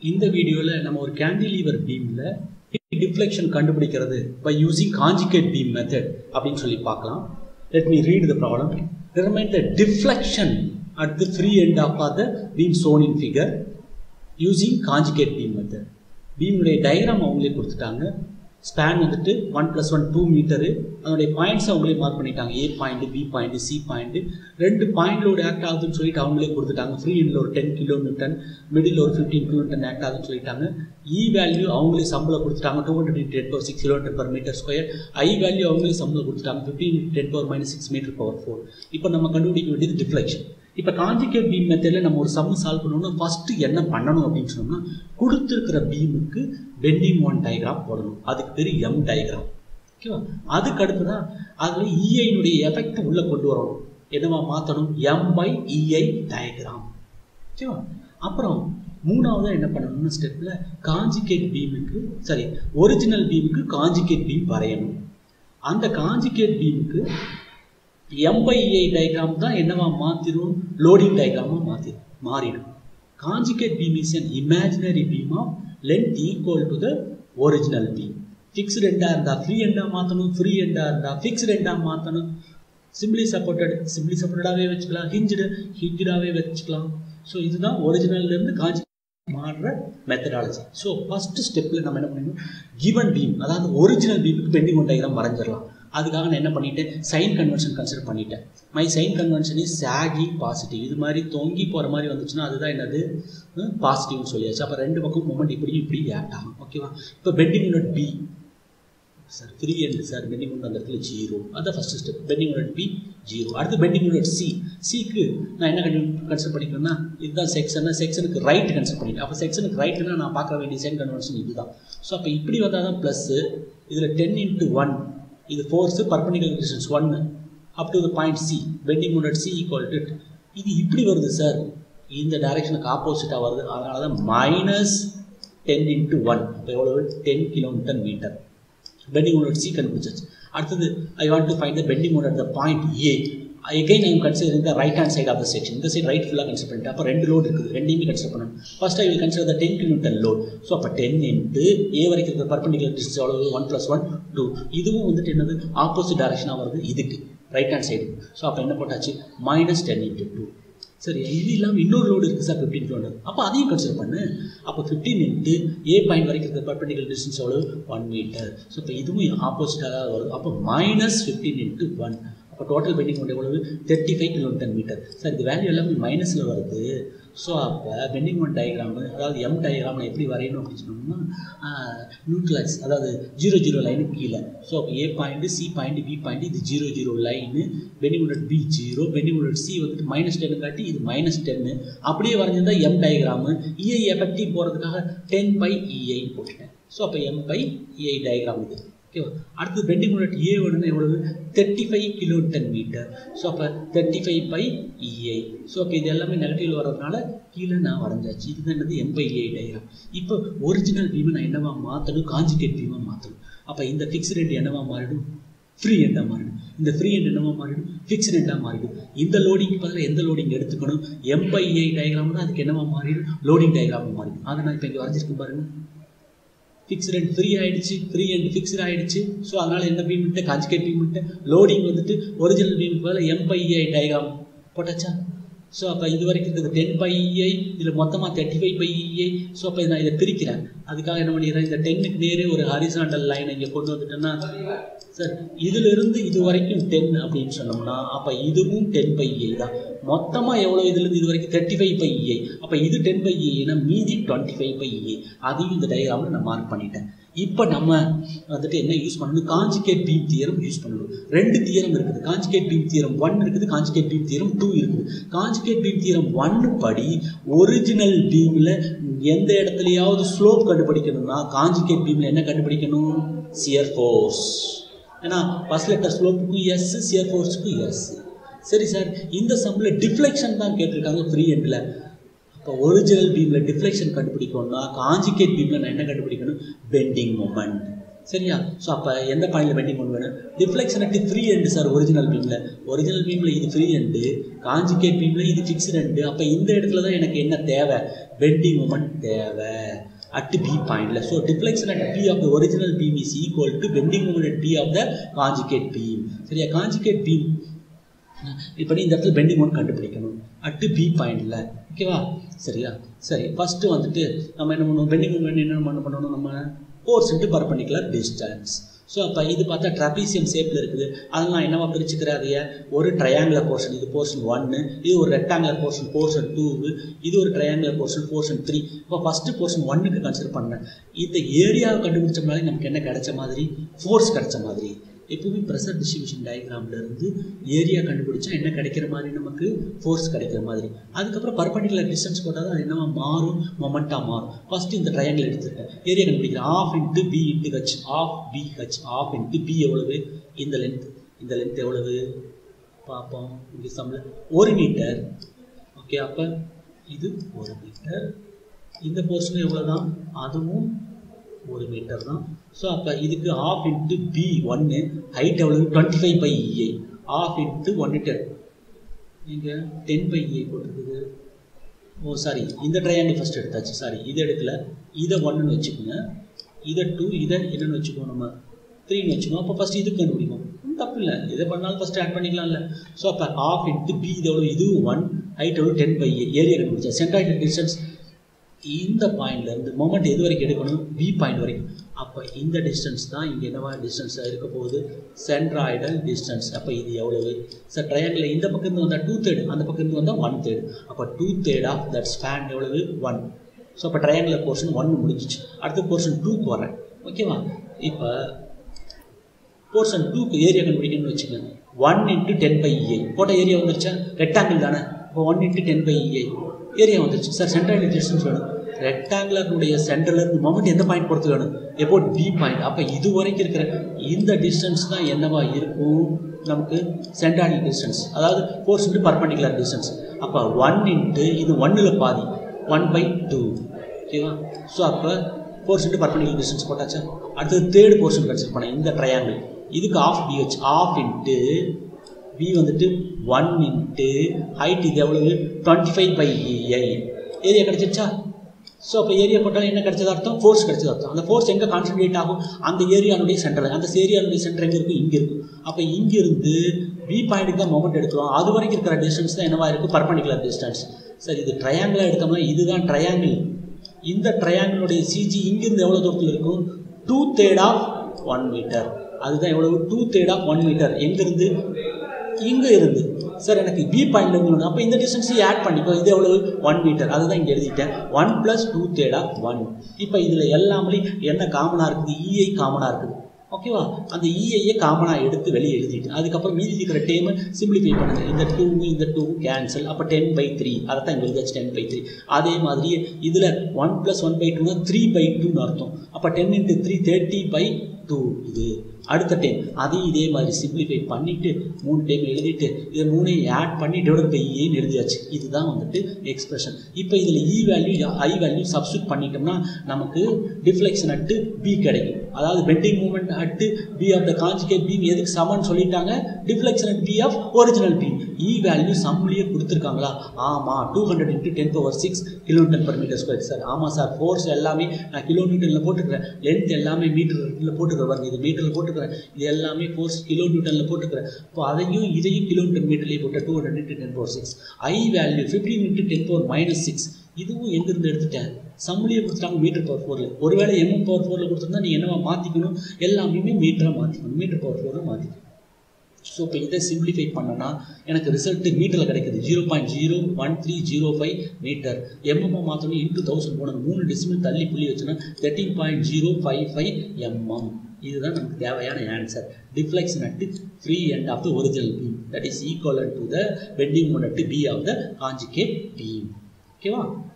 இந்த வீடியோவில் நம்ம ஒரு கேண்டிலீவர் பீமில் டிஃப்ளெக்ஷன் கண்டுபிடிக்கிறது by using conjugate beam method அப்படின்னு சொல்லி பார்க்கலாம் let me read the problem determine the deflection at the free end of the beam shown in figure using conjugate beam method பீமுடைய டயக்ராம் அவங்களே கொடுத்துட்டாங்க ஸ்பேன் வந்துட்டு one plus one two metre அதனுடைய points அவங்களே mark பண்ணிட்டாங்க A point B point C point ரெண்டு பாயிண்ட்லோட act ஆகுதுன்னு சொல்லிட்டு அவங்களே கொடுத்துட்டாங்க ஃப்ரீ எண்டில் ஒரு டென் கிலோ நியூட்டன் மிடில் ஒரு ஃபிஃப்டீன் கிலோ நியூட்டன் ஆக்ட் ஆகுதுன்னு சொல்லிட்டாங்க இ வேல்யூ அவங்களே சம்பளம் கொடுத்துட்டாங்க two hundred ten power six kilometre per metre square I value அவங்களே சம்பளம் கொடுத்துட்டாங்க fifteen ten power minus six metre power four இப்போ நம்ம கண்டுபிடிக்க வேண்டியது டிஃப்ளெக்ஷன் இப்போ காஞ்சிகேட் பீம் மெத்தடில் நம்ம ஒரு சம்மு சால்வ் பண்ணணும்னா ஃபஸ்ட்டு என்ன பண்ணணும் அப்படின்னு சொன்னோம்னா கொடுத்துருக்கிற பீமுக்கு பெண்டிங் ஒன் டயக்ராம் போடணும் அதுக்கு பேர் எம் டயக்ராம் ஓகேவா அதுக்கு அடுத்ததான் அதில் இஐனுடைய எஃபெக்ட் உள்ளே கொண்டு வரணும் என்னவா மாற்றணும் எம் பை இஐ டயக்ராம் ஓகேவா அப்புறம் மூணாவதாக என்ன பண்ணணும்னு ஸ்டெப்பில் காஞ்சிகேட் பீமுக்கு சாரி ஒரிஜினல் பீமுக்கு காஞ்சிகேட் பீம் வரையணும் அந்த காஞ்சிகேட் பீமுக்கு எம்பைஏ டயக்ராம் தான் என்னவா மாற்றிடும் லோடிங் டயக்ராமாக மாற்றிடும் மாறிடும் conjugate beam is an imaginary beam of length equal to the original beam fixed எண்டாக இருந்தால் ஃப்ரீ எண்டாக மாற்றணும் ஃப்ரீ எண்டாக இருந்தால் ஃபிக்ஸ்டு எண்டாக மாற்றணும் சிம்பிளி சப்போர்ட்டட் சிம்பிளி சப்போர்ட்டடாகவே வச்சுக்கலாம் ஹிஞ்சுடு ஹிஞ்சுடாகவே வச்சுக்கலாம் ஸோ இதுதான் ஒரிஜினல்லேருந்து காஞ்சி மாறுற மெத்தடாலஜி ஸோ ஃபஸ்ட்டு ஸ்டெப்பில் நம்ம என்ன பண்ணணும் கிவன் பீம் அதாவது ஒரிஜினல் பீமுக்கு பெண்டிங் ஒன் டயக்ராம் வரைஞ்சிடலாம் அதுக்காக நான் என்ன பண்ணிட்டேன் சைன் கன்வென்ஷன் கன்சிடர் பண்ணிட்டேன் மை சைன் கன்வென்ஷன் இஸ் சாகி பாசிட்டிவ் இது மாதிரி தொங்கி போகிற மாதிரி வந்துச்சுன்னா அதுதான் என்னது பாசிட்டிவ்னு சொல்லியாச்சு அப்போ ரெண்டு பக்கம் மூமெண்ட் இப்படி இப்படி ஆட் ஆகும் ஓகேவா இப்போ bending unit B sir free end sir bending unit அந்த இடத்துல ஜீரோ அதான் first step bending unit B zero அடுத்து பெண்டிங் யூனிட் சி சிக்கு நான் என்ன கன்சிடர் பண்ணிக்கிறேன்னா இதுதான் செக்ஷன் செக்ஷனுக்கு ரைட் கன்சிடர் பண்ணிட்டேன் அப்போ செக்ஷனுக்கு ரைட்டுனா நான் பார்க்க வேண்டிய சைன் கன்வென்ஷன் இதுதான் ஸோ அப்போ இப்படி வந்தால் தான் ப்ளஸ்ஸு இதில் டென் இன்ட்டு ஒன் இது ஃபோர்ஸு பர்பனிகுலர் டிஸ்டன்ஸ் ஒன்று up to the point C bending unit C equal to இது இப்படி வருது சார் இந்த டைரெக்ஷனுக்கு ஆப்போசிட்டாக வருது அதனால தான் மைனஸ் டென் இன்ட்டு ஒன் அப்போ எவ்வளோ ten kilometre metre bending unit C கண்டுபிடிச்சாச்சு அடுத்தது I want to find the bending unit the point A again I'm consider the right hand side of the section இந்த சைட் ரைட் ஃபுல்லாக consider பண்ணிட்டு அப்போ ரெண்டு load இருக்குது ரெண்டையுமே கன்சிடர் பண்ணணும் first I will consider the ten kilometre load so அப்போ ten into A வரைக்கும் இருக்கிற பர்பண்டிகுலர் டிஸ்டன்ஸ் எவ்வளவு ஒன் ப்ளஸ் ஒன் டூ இதுவும் வந்துட்டு என்னது ஆப்போசிட் டைரக்ஷனாக வருது இதுக்கு ரைட் ஹேண்ட் சைடு ஸோ அப்போ என்ன போட்டாச்சு மைனஸ் டென் இன்ட்டு டூ சரி இது இல்லாமல் இன்னொரு லோடு இருக்குது சார் ஃபிஃப்டீன் கிலோமீட்டர் அப்போ அதையும் கன்சிடர் பண்ணு அப்போ ஃபிஃப்டீன் இன்ட்டு ஏ பாயிண்ட் வரைக்கும் இருக்கிற பர்பண்டிகுலர் டிஸ்டன்ஸ் எவ்வளோ ஒன் மீட்டர் ஸோ இப்போ இதுவும் ஆப்போசிட்டாக வருது அப்போ மைனஸ் ஃபிஃப்டீன் இன்ட்டு ஒன் அப்போ டோட்டல் பெண்டிங் கொண்டு எவ்வளவு thirty five kilometre metre sir இது வேல்யூ எல்லாமே மைனஸில் வருது ஸோ அப்போ பெண்டிங் ஒன் டயக்ராம் அதாவது எம் டயக்ராம் எப்படி வரையணும் அப்படின்னு சொன்னோம்னா நியூட்ரலைஸ் அதாவது ஜீரோ ஜீரோ லைனுக்கு கீழே ஸோ அப்போ A point C point B point இது zero zero line bending unit B zero bending unit C வந்துட்டு மைனஸ் டென்னு காட்டி இது மைனஸ் டென்னு அப்படியே வரைஞ்சிருந்தா எம் டயக்ராமு இஐ எஃபெக்டிவ் போகிறதுக்காக டென் பை இஐ போட்டுட்டேன் ஸோ அப்போ எம் பை இஐ டயக்ராம் இது ஓகேவா அடுத்து பெண்டிங் யூனிட் ஏ வேணும்னா எவ்வளவு thirty five kilometre metre so அப்போ thirty five by EI so அப்போ இது எல்லாமே நெகட்டிவ் வர்றதுனால கீழே நான் வரைஞ்சாச்சு இதுதான் என்னது எம் பை இஐ டயக்ராம் இப்போ ஒரிஜினல் பீமை நான் என்னவா மாற்றணும் காஞ்சிகேட் பீமை மாற்றணும் அப்போ இந்த ஃபிக்ஸ் ரேட் என்னவா மாறிடும் ஃப்ரீ எண்டாக மாறிடும் இந்த ஃப்ரீ எண்ட் என்னவா மாறிடும் ஃபிக்ஸ்ட் எண்டாக மாறிடும் இந்த லோடிங்க்கு பதிலாக எந்த லோடிங் எடுத்துக்கணும் எம் பை இஐ டயக்ராம் தான் அதுக்கு என்னவா மாறிடும் லோடிங் டயக்ராமாக மாறிடும் அதை நான் இப்போ இங்கே வரைஞ்சிருக்கேன் பாருங்கள் ஃபிக்ஸ்டு அண்ட் ஃப்ரீ ஆகிடுச்சு ஃப்ரீ அண்ட் ஃபிக்ஸ்டு ஆகிடுச்சு ஸோ அதனால் என்ன பீம்ட்டு காஞ்சிகேட் பீம்ட்டு லோடிங் வந்துட்டு ஒரிஜினல் பீமுக்கு பதில் எம்பைஐ டயக்ராம் போட்டாச்சா ஸோ அப்போ இது வரைக்கும் இருக்குது டென் பைஐ இதில் மொத்தமாக தேர்ட்டி ஃபைவ் பைஐ ஸோ அப்போ நான் இதை பிரிக்கிறேன் அதுக்காக என்ன பண்ணிடுறேன் இந்த டென்னுக்கு நேரே ஒரு ஹரிசாண்டல் லைன் இங்கே கொண்டு வந்துட்டேன்னா சார் இதிலிருந்து இது வரைக்கும் டென் அப்படின்னு சொன்னோம்னா அப்போ இதுவும் டென் பை ஏ தான் மொத்தமாக எவ்வளோ இதுலேருந்து இது வரைக்கும் தேர்ட்டி ஃபைவ் பை ஏ அப்போ இது டென் பை ஏன்னா மீதி டுவெண்ட்டி ஃபைவ் பை ஏ அதையும் இந்த டயக்ராமில் நான் மார்க் பண்ணிட்டேன் இப்போ நம்ம வந்துட்டு என்ன யூஸ் பண்ணணும் காஞ்சிகேட் பீம் தியரம் யூஸ் பண்ணணும் ரெண்டு தியரம் இருக்குது காஞ்சிகேட் பீம் தியரம் ஒன் இருக்குது காஞ்சிகேட் பீம் தியரம் டூ இருக்குது காஞ்சிகேட் பீம் தியரம் ஒன்னு படி ஒரிஜினல் பீமில் எந்த இடத்துலையாவது ஸ்லோப் கண்டுபிடிக்கணும்னா காஞ்சிகேட் பீமில் என்ன கண்டுபிடிக்கணும் சியர் ஃபோர்ஸ் ஏன்னா ஃபர்ஸ்ட் லெட்டர் ஸ்லோப்புக்கும் எஸ் சியர் ஃபோர்ஸுக்கும் எஸ் சரி சார் இந்த சம்மில் டிஃப்ளெக்ஷன் தான் கேட்டிருக்காங்க ஃப்ரீ எண்டில் இப்போ ஒரிஜினல் பீமில் டிஃப்ளெக்ஷன் கண்டுபிடிக்கணும்னா காஞ்சிகேட் பீமில் நான் என்ன கண்டுபிடிக்கணும் பெண்டிங் மூமெண்ட் சரியா ஸோ அப்போ எந்த பாயிண்டில் பெண்டிங் கொண்டு வேணும் deflection at free end sir original பீமில் ஒரிஜினல் பீமில் இது ஃப்ரீ எண்டு காஞ்சிகேட் பீமில் இது ஃபிக்ஸ்டு எண்டு அப்போ இந்த இடத்துல தான் எனக்கு என்ன தேவை பெண்டிங் மூமெண்ட் தேவை at B point. So deflection at B of the original beam is equal to bending moment at B of the conjugate beam. சரியா conjugate beam இப்போ இந்த இடத்துல பெண்டிங் ஒன் கண்டுபிடிக்கணும் அட்டு பி பாயிண்டில் ஓகேவா சரியா சரி ஃபஸ்ட்டு வந்துட்டு நம்ம என்ன பண்ணுவோம் பெண்டிங் மூமெண்ட் என்ன பண்ண பண்ணணும் நம்ம force into perpendicular distance so அப்போ இது பார்த்தா ட்ரபீசியம் ஷேப்பில் இருக்குது அதெல்லாம் என்னவா பிரிச்சுக்கிறேன் அதைய ஒரு ட்ரையாங்குலர் போர்ஷன் இது போர்ஷன் ஒன்று இது ஒரு ரெக்டாங்குலர் போர்ஷன் போர்ஷன் டூ இது ஒரு ட்ரையாங்குலர் போர்ஷன் போர்ஷன் த்ரீ இப்போ ஃபஸ்ட்டு போர்ஷன் ஒன்னுக்கு கன்சிடர் பண்ணேன் இந்த ஏரியாவை கண்டுபிடிச்சோம்னாலே நமக்கு என்ன கிடைச்ச மாதிரி ஃபோர்ஸ் கிடைச்ச மாதிரி எப்பவுமே ப்ரெஷர் டிஸ்ட்ரிபியூஷன் டயக்ராம்ல இருந்து ஏரியா கண்டுபிடிச்சா என்ன கிடைக்கிற மாதிரி நமக்கு ஃபோர்ஸ் கிடைக்கிற மாதிரி அதுக்கப்புறம் பர்பண்டிகுலர் டிஸ்டன்ஸ் போட்டால் தான் அது என்னவா மாறும் மொமெண்ட்டாக மாறும் ஃபஸ்ட்டு இந்த ட்ரையாங்கிள் எடுத்துருக்கேன் ஏரியா கண்டுபிடிக்கிறேன் half into B into H half B H half into B எவ்வளவு இந்த லென்த் இந்த லென்த் எவ்வளவு பார்ப்போம் இங்கே சம்மில் ஒரு மீட்டர் ஓகே அப்போ இது ஒரு மீட்டர் இந்த போர்ஷன் எவ்வளோ தான் அதுவும் ஒரு மீட்டர் தான் ஸோ அப்போ இதுக்கு ஆஃப் இன்ட்டு பி ஒன்று ஹைட் எவ்வளவு twenty five by EI half into one metre நீங்கள் டென் பை இஐ போட்டிருக்குது ஓ சாரி இந்த ட்ரையாங்கிள் ஃபஸ்ட் எடுத்தாச்சு சாரி இதை எடுக்கல இதை ஒன்றுன்னு வச்சுக்கோங்க இதை டூ இதை என்னென்னு வச்சுக்கோம் நம்ம த்ரீன்னு வச்சுக்கோம் அப்போ ஃபஸ்ட் இதுக்கு கண்டுபிடிக்கும் தப்பு இல்லை எதை பண்ணாலும் ஃபஸ்ட் ஆட் பண்ணிக்கலாம்ல ஸோ அப்போ ஆஃப் இன்ட்டு பி இது எவ்வளோ இது ஒன் ஹைட் எவ்வளோ டென் பை ஏரியா கண்டுபிடிச்சா சென்ட்ராய்டு டிஸ்டன்ஸ் இந்த பாயிண்ட்லேருந்து மொமெண்ட் எது வரைக்கும் எடுக்கணும் பி பாயிண்ட் வரைக்கும் அப்போ இந்த டிஸ்டன்ஸ் தான் இங்கே என்னவா டிஸ்டன்ஸாக இருக்க போகுது சென்ட்ராய்டல் டிஸ்டன்ஸ் அப்போ இது எவ்வளவு சார் ட்ரையாங்கில் இந்த பக்கம் இருந்து வந்தால் டூ தேர்டு அந்த பக்கம் இருந்து வந்தால் ஒன் தேர்டு அப்போ two third of that span எவ்வளவு ஒன் ஸோ அப்போ ட்ரையாங்குலர் போர்ஷன் ஒன்று முடிஞ்சிச்சு அடுத்த போர்ஷன் டூக்கு வரேன் ஓகேவா இப்போ போர்ஷன் டூக்கு ஏரியா கண்டுபிடிக்கணும்னு வச்சுக்கோங்க one into ten by EI போட்ட ஏரியா வந்துருச்சா ரெக்டாங்கிள் தானே இப்போ one into ten by EI area வந்துருச்சு சார் சென்ட்ரல் டிஸ்டன்ஸ் வேணும் ரெக்டாங்குலருடைய சென்டர்லேருந்து மொமெண்ட் எந்த பாயிண்ட் பொறுத்து வேணும் எப்போ பி பாயிண்ட் அப்போ இது வரைக்கும் இருக்கிற இந்த டிஸ்டன்ஸ் தான் என்னவா இருக்கும் நமக்கு சென்ட்ரல் டிஸ்டன்ஸ் அதாவது ஃபோர்ஸ் இன்ட்டு பர்பண்டிகுலர் டிஸ்டன்ஸ் அப்போ ஒன் இன்ட்டு இது ஒன்னில் பாதி ஒன் பை டூ ஓகேவா ஸோ அப்போ ஃபோர்ஸ் இன்ட்டு பர்பண்டிகுலர் டிஸ்டன்ஸ் போட்டாச்சா அடுத்தது தேர்ட் போர்ஷன் கன்சிடர் பண்ணேன் இந்த ட்ரையாங்கிள் இதுக்கு half BH half into b வந்துட்டு ஒன் இன்ட்டு ஹைட் இது எவ்வளவு twenty five by I area கிடச்சிருச்சா ஸோ அப்போ ஏரியா போட்டாலும் என்ன கிடைச்சது அர்த்தம் ஃபோர்ஸ் கிடைச்சது அர்த்தம் அந்த ஃபோர்ஸ் எங்கே கான்சன்ட்ரேட் ஆகும் அந்த ஏரியானுடைய சென்டரில் அந்த ஏரியானுடைய சென்டர் எங்கே இருக்கும் இங்கே இருக்கும் அப்போ இங்கிருந்து பி பாயிண்ட்டுக்கு தான் மொமெண்ட் எடுக்கிறோம் அது வரைக்கும் இருக்கிற டிஸ்டன்ஸ் தான் என்னவா இருக்கும் பர்பண்டிகுலர் டிஸ்டன்ஸ் சரி இது ட்ரையாங்கிளாக எடுத்தோம்னா இதுதான் ட்ரையாங்கிள் இந்த ட்ரையாங்கிளுடைய சிஜி இங்கிருந்து எவ்வளோ தூரத்தில் இருக்கும் two third of one metre அதுதான் எவ்வளவு two third of one metre எங்கேருந்து இங்கே இருந்து சார் எனக்கு பி பாயிண்ட்ல இருந்து வேணும் அப்போ இந்த டிஸ்டன்ஸையும் ஆட் பண்ணிக்கோ இது எவ்வளவு ஒன் மீட்டர் அதுதான் இங்கே எழுதிட்டேன் one plus two third of one இப்போ இதில் எல்லாமே என்ன காமனாக இருக்குது இஐ காமனாக இருக்குது ஓகேவா அந்த இஐயை காமனாக எடுத்து வெளியே எழுதிட்டு அதுக்கப்புறம் மீதி இருக்கிற டேமை சிம்பிளிஃபை பண்ணுங்க இந்த டூ இந்த டூ கேன்சல் அப்போ டென் பை த்ரீ அதை தான் இங்கே எழுதியாச்சு டென் பை த்ரீ அதே மாதிரியே இதில் ஒன் ப்ளஸ் ஒன் பை டூனா த்ரீ பை டூன்னு அர்த்தம் அப்போ ten into three thirty by two இது அடுத்த டைம் அதையும் இதே மாதிரி சிம்பிளிஃபை பண்ணிவிட்டு மூணு டைம் எழுதிட்டு இதை மூணையும் ஆட் பண்ணி டிவைட் பை ஏன்னு எழுதியாச்சு இதுதான் வந்துட்டு எக்ஸ்பிரஷன் இப்போ இதில் E value I value substitute பண்ணிட்டோம்னா நமக்கு டிஃப்ளெக்ஷன் அட்டு பி கிடைக்கும் அதாவது bending moment at B of the conjugate beam எதுக்கு சமன்னு சொல்லிட்டாங்க deflection at B of original beam E value சம்லேயே கொடுத்துருக்காங்களா ஆமாம் two hundred into ten power six kilometre per metre square sir ஆமாம் சார் ஃபோர்ஸ் எல்லாமே நான் கிலோமீட்டரில் போட்டுக்கிறேன் லென்த் எல்லாமே மீட்டரில் போட்டுக்கிறேன் பாருங்க இது மீட்டரில் போட்டுக்கிறேன் இது எல்லாமே ஃபோர்ஸ் கிலோ நியூட்டனில் போட்டுக்கிறேன் இப்போ அதையும் இதையும் கிலோமீட்டர் மீட்டர்லேயே போட்டேன் two hundred into ten power six I value fifteen into ten power minus six இதுவும் எங்கேருந்து எடுத்துட்டேன் சம்லேயே கொடுத்துட்டாங்க மீட்டர் பவர் ஃபோரில் ஒருவேளை எம்எம் பவர் ஃபோரில் கொடுத்துருந்தா நீ என்னவா மாற்றிக்கணும் எல்லாமே மீட்டராக மாற்றிக்கணும் மீட்டர் பவர் ஃபோரில் மாற்றிக்கணும் ஸோ இப்போ இதை சிம்பிளிஃபை பண்ணனா எனக்கு ரிசல்ட்டு மீட்டரில் கிடைக்குது zero point zero one three zero five metre MM மாற்றணும் இன்ட்டு தௌசண்ட் போனது மூணு டெசிமல் தள்ளி புள்ளி வச்சுன்னா thirteen point zero five five MM இதுதான் நமக்கு தேவையான answer deflection at free end of the original beam that is equal to the bending one at B of the conjugate beam ஓகேவா